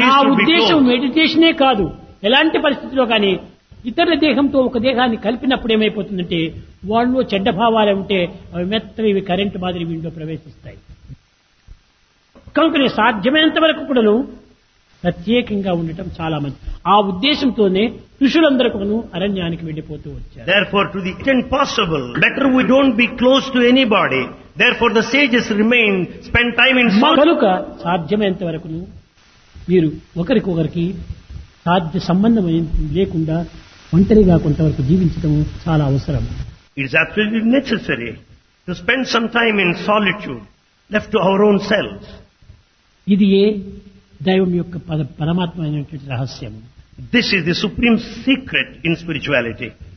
eyes ఆ should be ఉద్దేశం closed. మెడిటేషనే కాదు ఎలాంటి పరిస్థితిలో కానీ ఇతరుల దేహంతో ఒక దేహాన్ని కలిపినప్పుడు ఏమైపోతుందంటే వాళ్ళు చెడ్డ భావాలు ఉంటే అవి మెత్తవి ఇవి కరెంటు మాదిరి వీటిలో ప్రవేశిస్తాయి కనుకనే సాధ్యమైనంత వరకు కూడాను ప్రత్యేకంగా ఉండటం చాలా మంచి ఆ ఉద్దేశంతోనే ఋషులందరూ అరణ్యానికి వెళ్ళిపోతూ వచ్చారు Therefore, to the extent possible, better we don't be close to anybody. Therefore, the sages remain, spend time in solitude. కనుక సాధ్యమైనంత వరకును మీరు ఒకరికొకరికి సాధ్య సంబంధం లేకుండా ఒంటరిగా కొంతవరకు జీవించడం చాలా అవసరం It is absolutely necessary to spend some time in solitude, left to our own selves. ఇది ఏ దైవం యొక్క పద పరమాత్మ అయినటువంటి రహస్యం This is the supreme secret in spirituality.